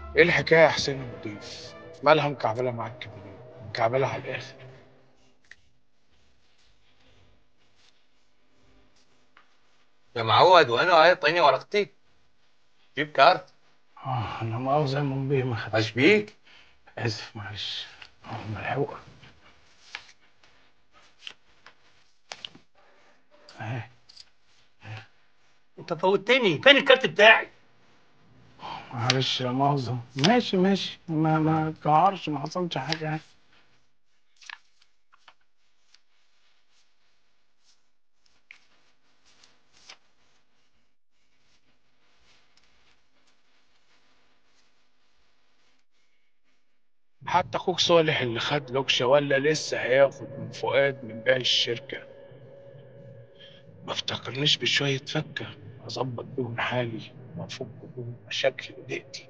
ايه الحكايه يا حسين النضيف مالها مكعبله معاك كده ليه؟ مكعبله على الاخر يا معود وانا اعطيني ورقتي جيب كارت اه انا مؤاخذه يا منبه ما خدتش ايش بيك؟ اسف معلش اه ملحوقه اهي انت فوتني فين الكارت بتاعي معلش لا مؤاخذه ماشي ماشي ما ما تجعرش ما حصلش حاجه يعني حتى اخوك صالح اللي خد لوكشه ولا لسه هياخد من فؤاد من باقي الشركه ما افتكرنيش بشويه فكه اظبط بيهم حالي وافك بيهم مشاكل ضيقتي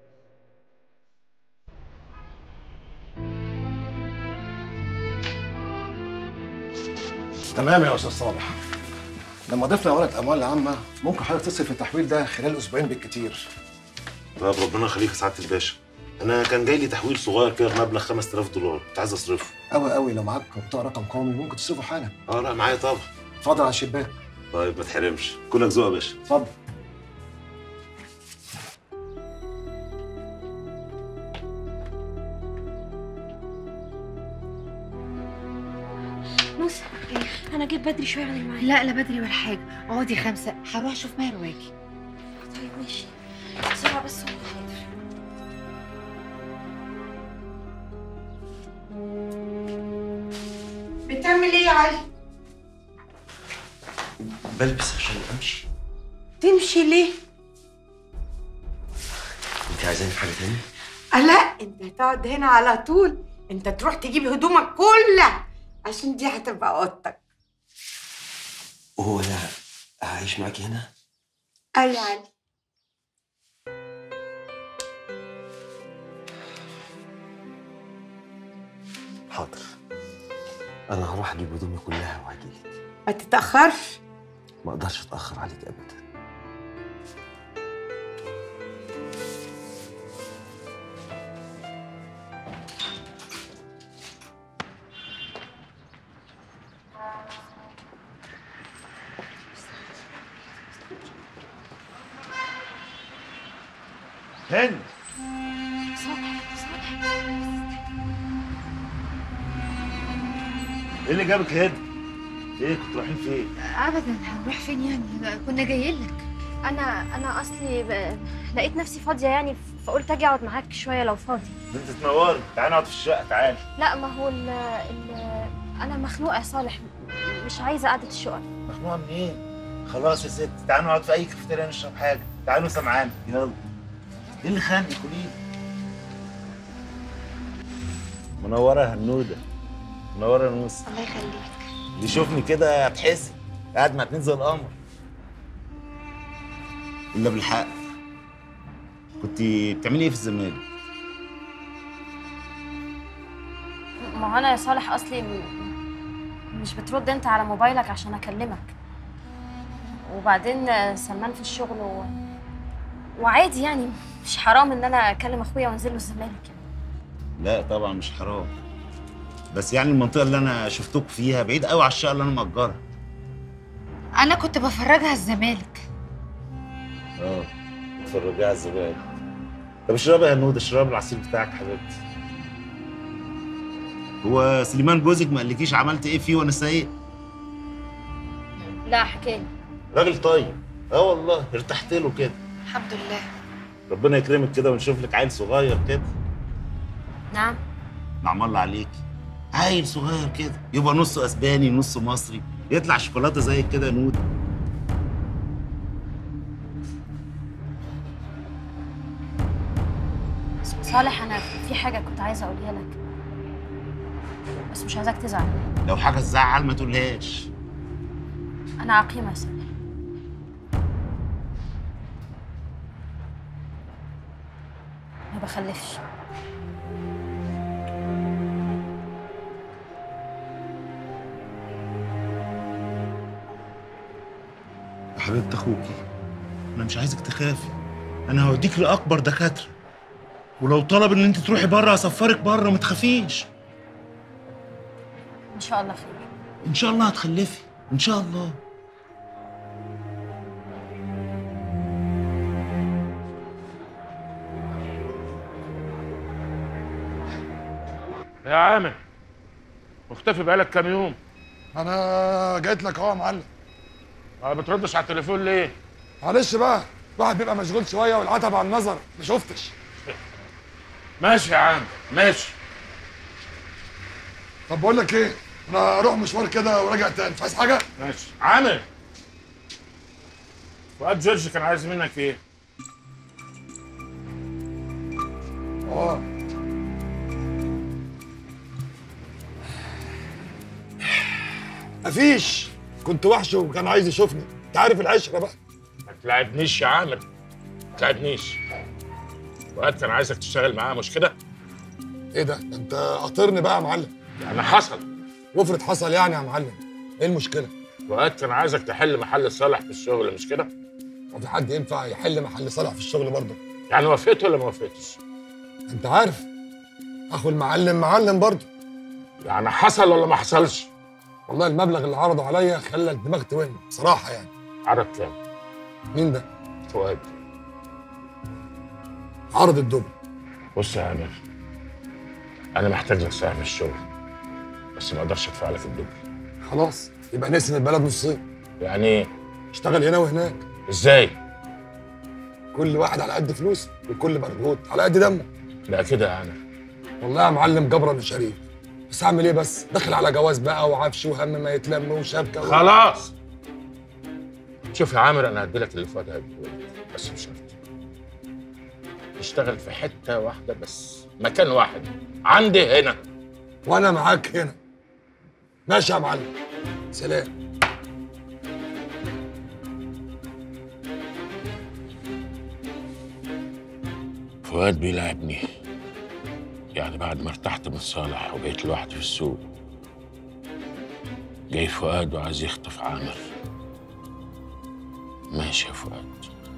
تمام يا استاذ صالح لما ضفنا ورقه الاموال العامه ممكن حضرتك تصرف التحويل ده خلال اسبوعين بالكتير طب ربنا يخليك يا سعاده الباشا انا كان جاي لي تحويل صغير كده بمبلغ 5000 دولار كنت عايز اصرفه قوي قوي لو معاك بطاقه رقم قومي ممكن تصرفه حالا اه لا معايا طبعا اتفضل على الشباك طيب ما تحرمش كلك ذوق يا باشا اتفضل نص انا جيت بدري شويه عن الميعاد لا لا بدري ولا حاجه اقعدي خمسه هروح اشوف ماهر واجي طيب ماشي بسرعه بس والله حاضر بتعمل ايه يا علي؟ بلبس عشان امشي تمشي ليه؟ انت عايزاني في حاجه تاني آه لا انت هتقعد هنا على طول انت تروح تجيب هدومك كلها عشان دي هتبقى اوضتك وهو انا هعيش معاكي هنا اه يا علي حاضر انا هروح اجيب هدومي كلها وهجيلك ما تتاخرش ما اقدرش اتاخر عليك ابدا هند صالح صالح ايه اللي جابك هند ايه كنتوا رايحين فين ابدا هنروح فين يعني كنا جايين لك انا انا اصلي ب... لقيت نفسي فاضيه يعني فقلت اجي اقعد معاك شويه لو فاضي انت تنوري تعالى نقعد في الشقه تعالى لا ما هو ال... ال... انا مخنوقه يا صالح مش عايزه قعده الشقق مخنوقه منين خلاص يا ست تعالوا نقعد في اي كافيتيريا نشرب حاجه تعالوا سمعان يلا ايه اللي خانقك قولي منوره يا هنوده منوره يا نوس الله يخليك اللي يشوفني كده هتحسي قاعد مع اتنين زي القمر الا بالحق كنت بتعملي ايه في الزمالك؟ ما هو انا يا صالح اصلي م- مش بترد انت على موبايلك عشان اكلمك وبعدين سلمان في الشغل و... وعادي يعني مش حرام ان انا اكلم اخويا وانزل له الزمالك يعني. لا طبعا مش حرام بس يعني المنطقه اللي انا شفتك فيها بعيد قوي على الشقه اللي انا مأجرها انا كنت بفرجها الزمالك اه اتفرجي على الزبائن طب اشربي يا هنود اشربي العصير بتاعك حبيبتي هو سليمان جوزك ما قالكيش عملت ايه فيه وانا سايق لا حكالي راجل طيب اه والله ارتحت له كده الحمد لله ربنا يكرمك كده ونشوف لك عيل صغير كده نعم نعم الله عليك عيل صغير كده يبقى نصه اسباني نصه مصري يطلع شوكولاته زي كده يا نود صالح انا في حاجه كنت عايزه اقولها لك بس مش عايزاك تزعل لو حاجه تزعل ما تقولهاش انا عقيمه يا صالح ما بخلفش حبيبه اخوكي انا مش عايزك تخافي انا هوديك لاكبر دكاتره ولو طلب ان انت تروحي بره اسفرك بره ما تخافيش ان شاء الله خير ان شاء الله هتخلفي ان شاء الله يا عامر مختفي بقالك كام يوم انا جيت لك اهو يا معلم ما بتردش على التليفون ليه معلش بقى الواحد بيبقى مشغول شويه والعتب على النظر ما شفتش ماشي يا عم ماشي طب بقول لك ايه انا اروح مشوار كده وراجع تاني مش عايز حاجه ماشي عامر فؤاد جورج كان عايز منك ايه اه مفيش كنت وحش وكان عايز يشوفني انت عارف العشره بقى ما تلعبنيش يا عامر ما تلعبنيش فؤاد كان عايزك تشتغل معاه مش كده ايه ده ده انت قاطرني بقى يا معلم يعني حصل وافرض حصل يعني يا معلم ايه المشكله فؤاد كان عايزك تحل محل صالح في الشغل مش كده هو في حد ينفع يحل محل صالح في الشغل برضه يعني وافقت ولا ما وافقتش انت عارف اخو المعلم معلم برضه يعني حصل ولا ما حصلش والله المبلغ اللي عرضه عليا خلى الدماغ توين بصراحه يعني عرض كام مين ده فؤاد عرض الدبل بص يا عامر انا محتاج لك ساعه من الشغل بس ما اقدرش ادفع لك الدبل خلاص يبقى نقسم البلد نصين يعني ايه اشتغل هنا وهناك ازاي كل واحد على قد فلوسه وكل مربوط على قد دمه لا كده يا عامر والله يا معلم جبرا مش شريف بس اعمل ايه بس داخل على جواز بقى وعفش وهم ما يتلم وشبكه و... خلاص شوف يا عامر انا هدي لك اللي فؤاد هيديهولك بس بشرط تشتغل في حته واحده بس مكان واحد عندي هنا وانا معاك هنا ماشي يا معلم سلام فؤاد بيلعبني يعني بعد ما ارتحت من صالح وبقيت لوحدي في السوق جاي فؤاد وعايز يخطف عامر ماشي يا فؤاد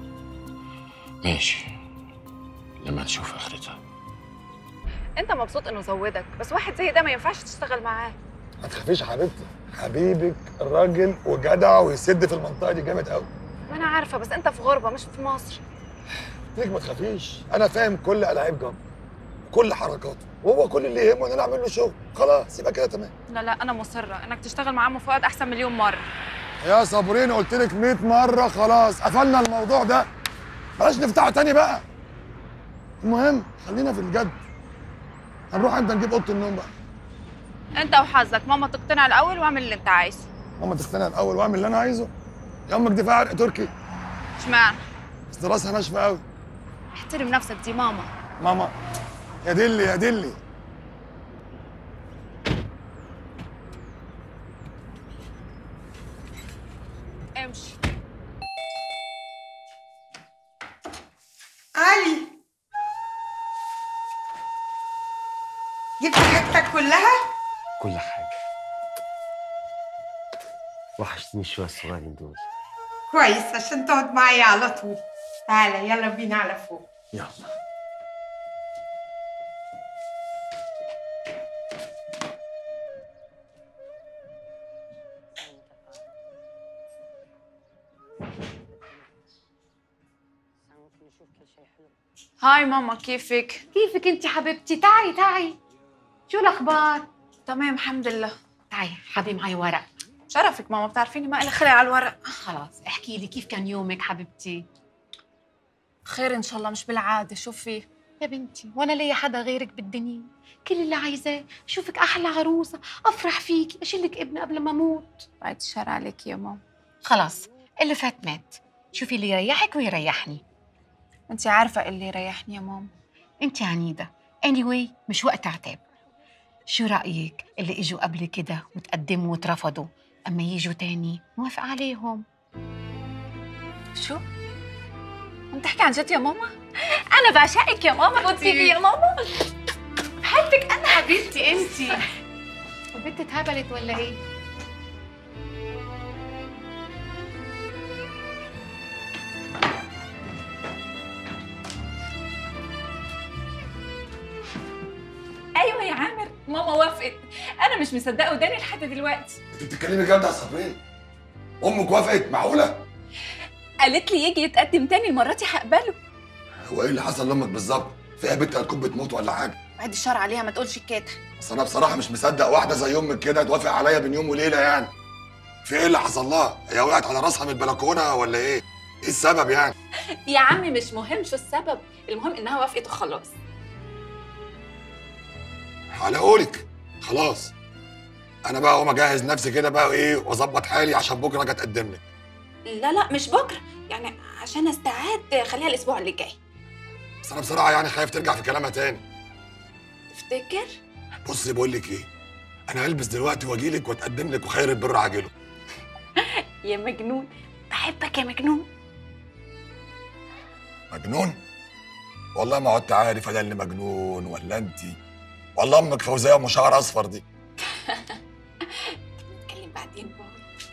ماشي لما نشوف اخرتها انت مبسوط انه زودك بس واحد زي ده ما ينفعش تشتغل معاه ما تخافيش يا حبيبتي حبيبك الراجل وجدع ويسد في المنطقه دي جامد قوي ما انا عارفه بس انت في غربه مش في مصر ليك ما تخافيش انا فاهم كل العاب جنب كل حركاته وهو كل اللي يهمه ان انا اعمل له شغل خلاص يبقى كده تمام لا لا انا مصره انك تشتغل مع عم فؤاد احسن مليون مره يا صابرين قلت لك 100 مره خلاص قفلنا الموضوع ده بلاش نفتحه تاني بقى المهم خلينا في الجد هنروح امتى نجيب اوضه النوم بقى انت وحظك ماما تقتنع الاول واعمل اللي انت عايزه ماما تقتنع الاول واعمل اللي انا عايزه يا امك دي فيها عرق تركي اشمعنى بس راسها ناشفه قوي احترم نفسك دي ماما ماما يا دلي يا دلي امشي علي جبت حاجتك كلها كل حاجة وحشتني شوية الصغيرين دول كويس عشان تقعد معايا على طول تعالى يلا بينا على فوق يلا هاي ماما كيفك كيفك انت حبيبتي تعي تعي شو الاخبار تمام الحمد لله تعي حبي معي ورق شرفك ماما بتعرفيني ما لي خلق على الورق خلاص احكي لي كيف كان يومك حبيبتي خير ان شاء الله مش بالعاده شو في يا بنتي وانا ليا حدا غيرك بالدنيا كل اللي عايزاه اشوفك احلى عروسه افرح فيكي اشيلك ابني قبل ما اموت بعد الشر عليك يا ماما خلاص اللي فات مات شوفي اللي يريحك ويريحني انت عارفه اللي يريحني يا ماما انت عنيده anyway مش وقت عتاب شو رايك اللي اجوا قبل كده وتقدموا وترفضوا اما يجوا تاني موافق عليهم شو عم تحكي عن جد يا ماما انا بعشقك يا ماما موت فيكي يا ماما بحبك انا حبيبتي انت البنت اتهبلت ولا ايه ايوه يا عامر ماما وافقت انا مش مصدقه وداني لحد دلوقتي انت بتتكلمي جد يا صابرين امك وافقت معقوله قالت لي يجي يتقدم تاني المره دي هقبله هو ايه اللي حصل لامك بالظبط فيها بنت هتكون بتموت ولا حاجه بعد الشر عليها ما تقولش الكاتة بس انا بصراحه مش مصدق واحده زي امك كده توافق عليا بين يوم وليله يعني في ايه اللي حصل لها هي وقعت على راسها من البلكونه ولا ايه ايه السبب يعني يا عمي مش مهم شو السبب المهم انها وافقت وخلاص على قولك خلاص انا بقى اقوم اجهز نفسي كده بقى ايه واظبط حالي عشان بكره اجي اتقدم لك لا لا مش بكره يعني عشان استعد خليها الاسبوع اللي جاي بس انا بصراحه يعني خايف ترجع في كلامها تاني تفتكر بصي بقول لك ايه انا هلبس دلوقتي واجي لك واتقدم لك وخير البر عاجله يا مجنون بحبك يا مجنون مجنون والله ما عدت عارف انا اللي مجنون ولا انت والله امك فوزيه ام شعر اصفر دي نتكلم بعدين بقى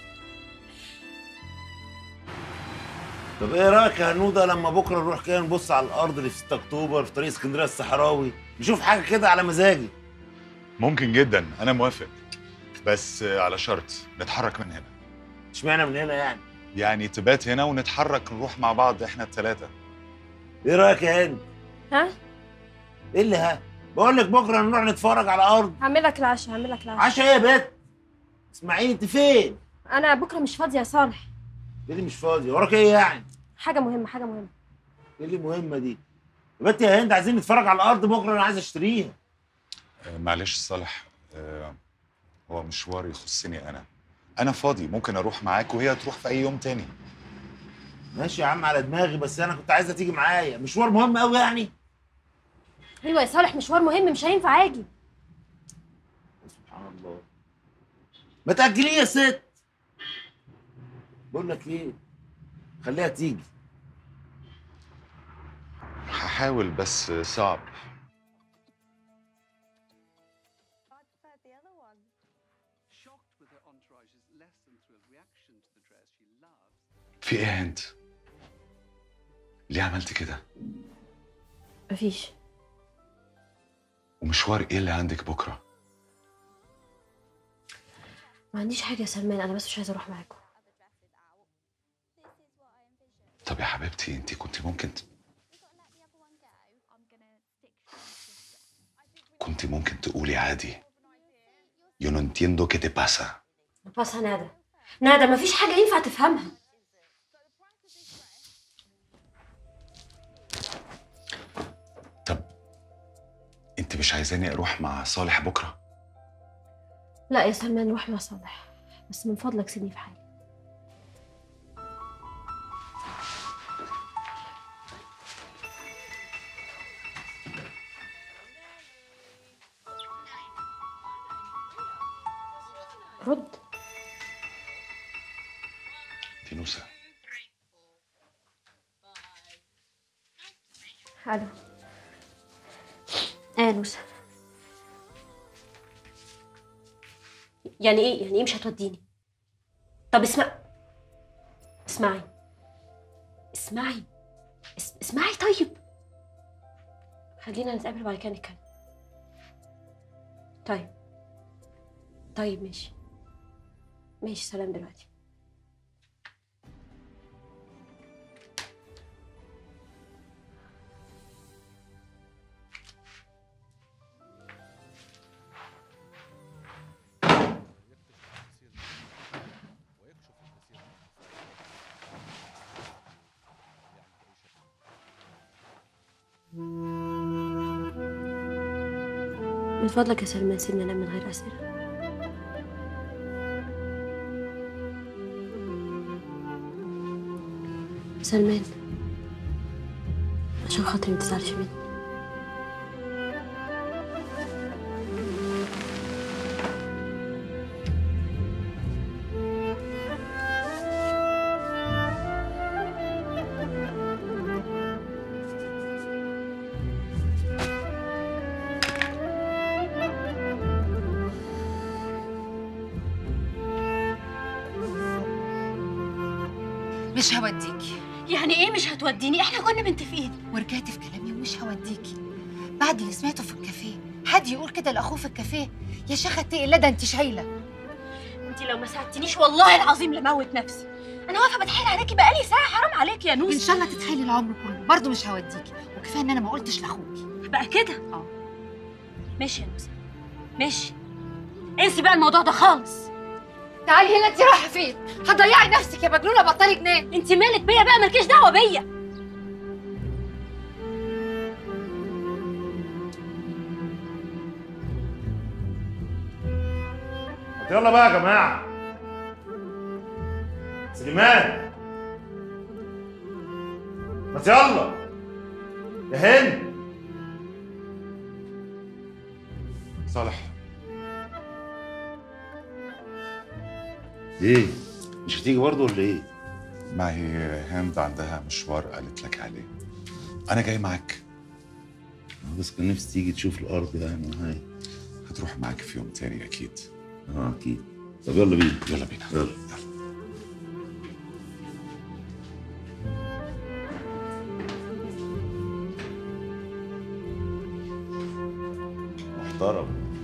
طب ايه رايك يا هنوده لما بكره نروح كده نبص على الارض اللي في 6 اكتوبر في طريق اسكندريه الصحراوي نشوف حاجه كده على مزاجي ممكن جدا انا موافق بس على شرط نتحرك من هنا اشمعنى من هنا يعني يعني تبات هنا ونتحرك نروح مع بعض احنا الثلاثه ايه رايك يا هند ها ايه اللي ها بقول لك بكره نروح نتفرج على ارض هعمل لك العشاء هعمل لك العشاء عشاء ايه يا بت اسماعيل انت فين انا بكره مش فاضيه يا صالح ايه اللي مش فاضي وراك ايه يعني حاجه مهمه حاجه مهمه ايه اللي مهمه دي يا بت يا هند عايزين نتفرج على الارض بكره انا عايز اشتريها آه، معلش صالح آه، هو مشوار يخصني انا انا فاضي ممكن اروح معاك وهي تروح في اي يوم تاني ماشي يا عم على دماغي بس انا كنت عايزها تيجي معايا مشوار مهم قوي يعني ايوه يا صالح مشوار مهم مش هينفع اجي سبحان الله ما تاجليه يا ست بقول لك ايه خليها تيجي هحاول بس صعب في ايه يا هند ليه عملت كده مفيش ومشوار ايه اللي عندك بكره ما عنديش حاجه يا سلمان انا بس مش عايزه اروح معاكم طب يا حبيبتي انت كنت ممكن ت... كنت ممكن تقولي عادي Yo no entiendo qué te pasa. بس نادى نادى مفيش حاجه ينفع تفهمها انت مش عايزاني اروح مع صالح بكره لا يا سلمان روح مع صالح بس من فضلك سيبني في حالي رد دي نوسه الو ايه نوسة يعني ايه يعني ايه مش هتوديني طب اسمع اسمعي اسمعي اس... اسمعي طيب خلينا نتقابل وبعد كده نتكلم طيب طيب ماشي ماشي سلام دلوقتي من فضلك يا سلمان سيبنا ننام من غير أسئلة سلمان عشان خاطري ما تزعلش مني مش هوديكي يعني ايه مش هتوديني احنا كنا متفقين ورجعت في كلامي ومش هوديكي بعد اللي سمعته في الكافيه حد يقول كده لاخوه في الكافيه يا شيخه اتقي الله ده انت شايله انت لو ما ساعدتنيش والله العظيم لموت نفسي انا واقفه بتحايل عليكي بقالي ساعه حرام عليكي يا نوس ان شاء الله تتحايلي العمر كله برضه مش هوديكي وكفايه ان انا ما قلتش لاخوكي بقى كده اه ماشي يا نوسه ماشي انسي بقى الموضوع ده خالص تعالي هنا انت رايحه فين هتضيعي نفسك يا مجنونه بطلي جنان انت مالك بيا بقى مالكيش دعوه بيا يلا بقى يا جماعه سليمان بس يلا يا هند صالح ايه مش هتيجي برضه ولا ايه ما هي هند عندها مشوار قالت لك عليه انا جاي معاك بس كان نفسي تيجي تشوف الارض يعني هاي هتروح معاك في يوم تاني اكيد اه اكيد طب يلا بينا يلا بينا يلا محترم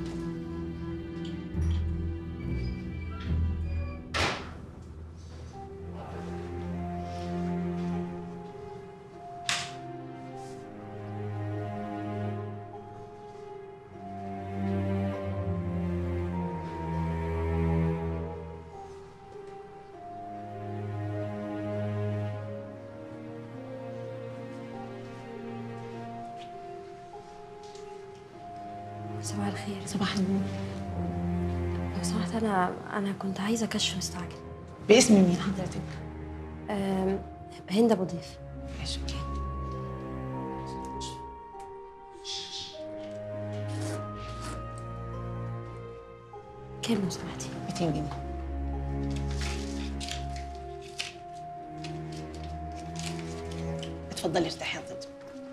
صباح الخير صباح النور لو سمحت انا انا كنت عايزه كشف مستعجل باسم مين حضرتك أم، هند ابو ضيف ماشي اوكي كام لو سمحتي 200 جنيه اتفضلي ارتاحي يا طنط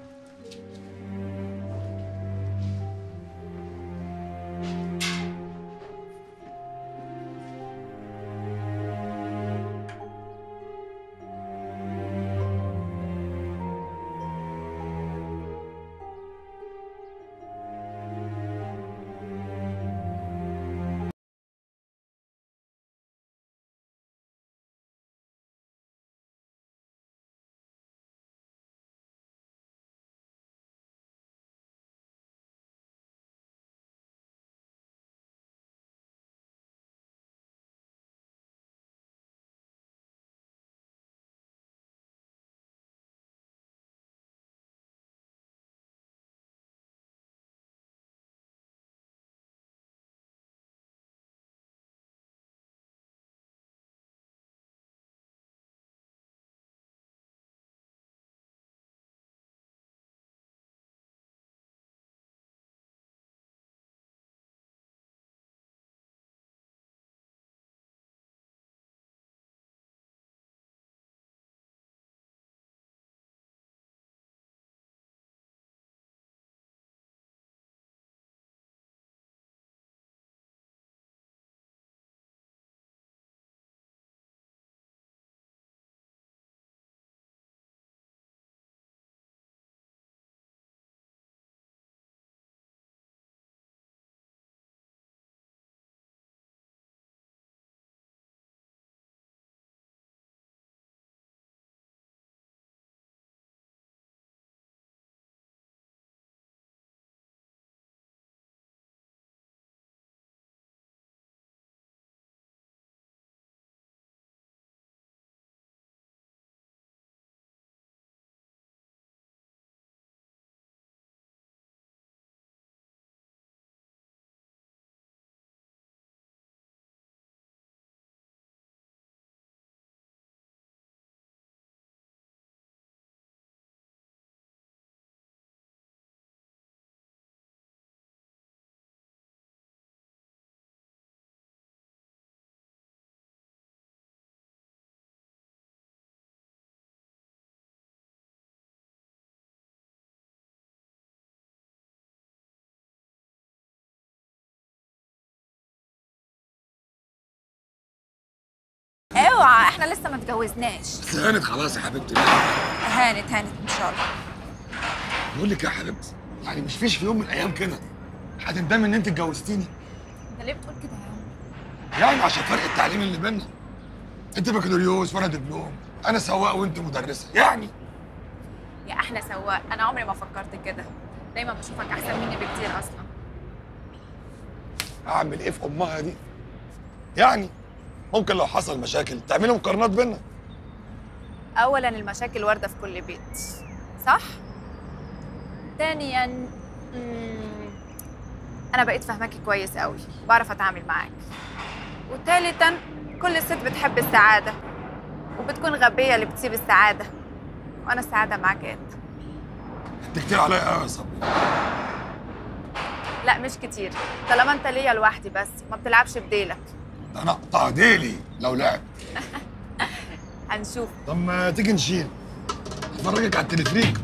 اوعى احنا لسه ما اتجوزناش هانت خلاص يا حبيبتي هانت هانت ان شاء الله بقول لك يا حبيبتي يعني مش فيش في يوم من الايام كده هتندمي ان انت اتجوزتيني انت ليه بتقول كده يا عم يعني عشان فرق التعليم اللي بينا انت بكالوريوس وانا دبلوم انا سواق وانت مدرسه يعني يا احلى سواق انا عمري ما فكرت كده دايما بشوفك احسن مني بكتير اصلا اعمل ايه في امها دي يعني ممكن لو حصل مشاكل تعملي مقارنات بينا اولا المشاكل وارده في كل بيت صح ثانيا مم، انا بقيت فاهماكي كويس قوي بعرف اتعامل معاك وثالثا كل ست بتحب السعاده وبتكون غبيه اللي بتسيب السعاده وانا السعاده معاك انت انت كتير عليا قوي يا صبري لا مش كتير طالما انت ليا لوحدي بس ما بتلعبش بديلك ده انا اقطع ديلي لو لعب هنشوف طب ما تيجي نشيل افرجك على التلفريك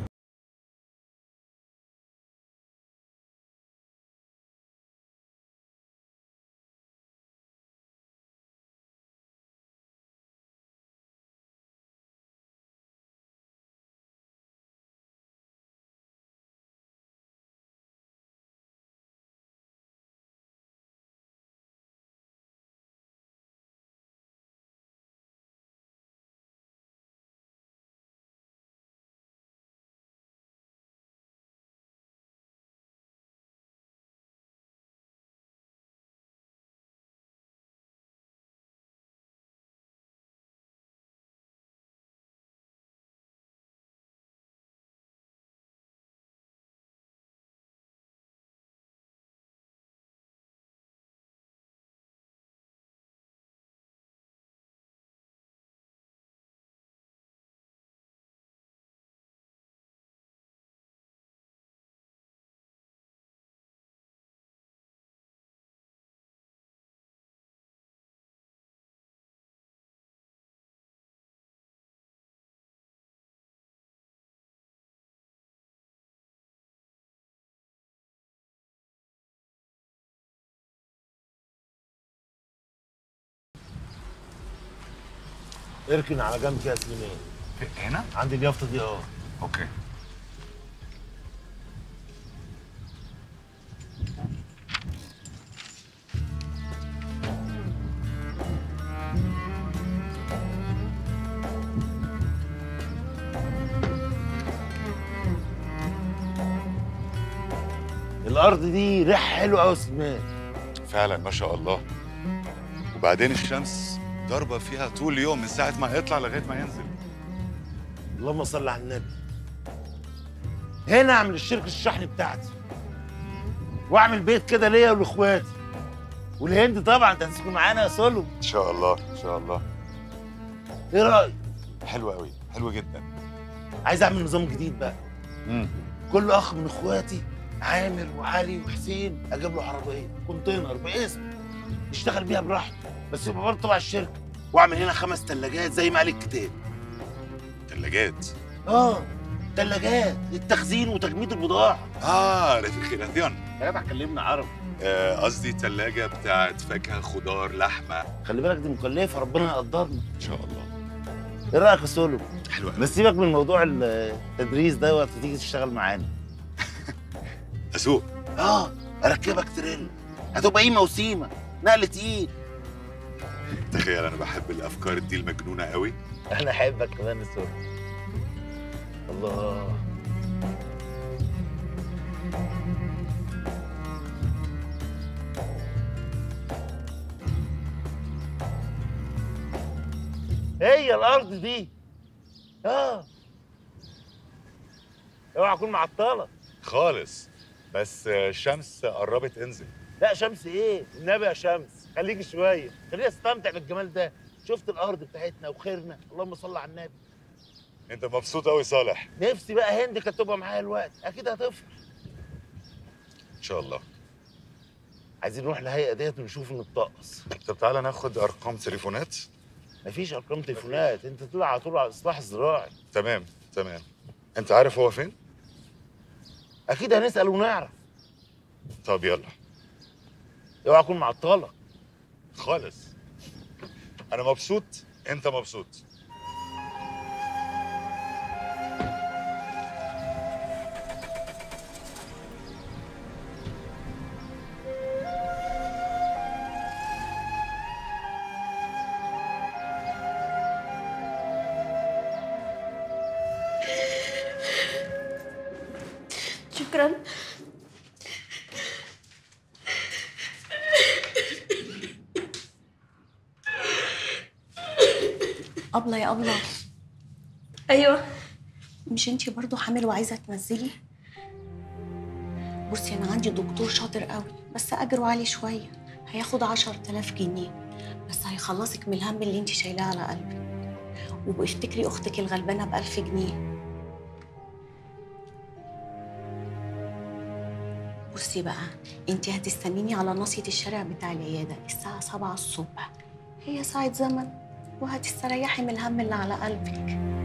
اركن على جنب كده يا سليمان هنا؟ عندي اليافطه دي اه اوكي الارض دي ريحه حلوه قوي يا سليمان فعلا ما شاء الله وبعدين الشمس ضاربه فيها طول اليوم من ساعه ما يطلع لغايه ما ينزل اللهم صل على النبي هنا اعمل الشركه الشحن بتاعتي واعمل بيت كده ليا ولاخواتي والهند طبعا انت هتسكن معانا يا سولو ان شاء الله ان شاء الله ايه رايك حلو قوي حلو جدا عايز اعمل نظام جديد بقى امم كل اخ من اخواتي عامر وعلي وحسين اجيب له عربيه كونتينر باسم يشتغل بيها براحته بس يبقى برضه تبع الشركه واعمل هنا خمس ثلاجات زي ما قال الكتاب ثلاجات اه ثلاجات للتخزين وتجميد البضاعه اه ريفريجيراسيون يا جدع كلمنا عربي آه، قصدي ثلاجه بتاعت فاكهه خضار لحمه خلي بالك دي مكلفه ربنا يقدرنا ان شاء الله ايه رايك يا سولو حلوه بس سيبك من موضوع التدريس ده وقت تيجي تشتغل معانا اسوق اه اركبك تريلا هتبقى قيمه وسيمه نقل تقيل تخيل انا بحب الافكار دي المجنونه قوي انا احبك كمان يا سولو الله هي الارض دي اه اوعى اكون معطله خالص بس آه، الشمس قربت انزل لا شمس ايه النبي يا شمس خليك شويه خليني استمتع بالجمال ده شفت الارض بتاعتنا وخيرنا اللهم صل على النبي انت مبسوط قوي صالح نفسي بقى هند كانت تبقى معايا الوقت اكيد هتفرح ان شاء الله عايزين نروح الهيئه ديت ونشوف نتطقص طب تعالى ناخد ارقام تليفونات مفيش ارقام تليفونات انت تطلع على طول على الاصلاح الزراعي تمام تمام انت عارف هو فين اكيد هنسال ونعرف طب يلا اوعى اكون معطله خالص انا مبسوط انت مبسوط شكرا أبلة يا أبلة ايوه مش انتي برضو حامل وعايزة تنزلي بصي أنا عندي دكتور شاطر قوي بس أجره عالي شوية هياخد عشر تلاف جنيه بس هيخلصك من الهم اللي انتي شايلاه على قلبك وبافتكري أختك الغلبانة بألف جنيه بصي بقى انتي هتستنيني على ناصية الشارع بتاع العيادة الساعة سبعة الصبح هي ساعة زمن وهتستريحي من الهم اللي على قلبك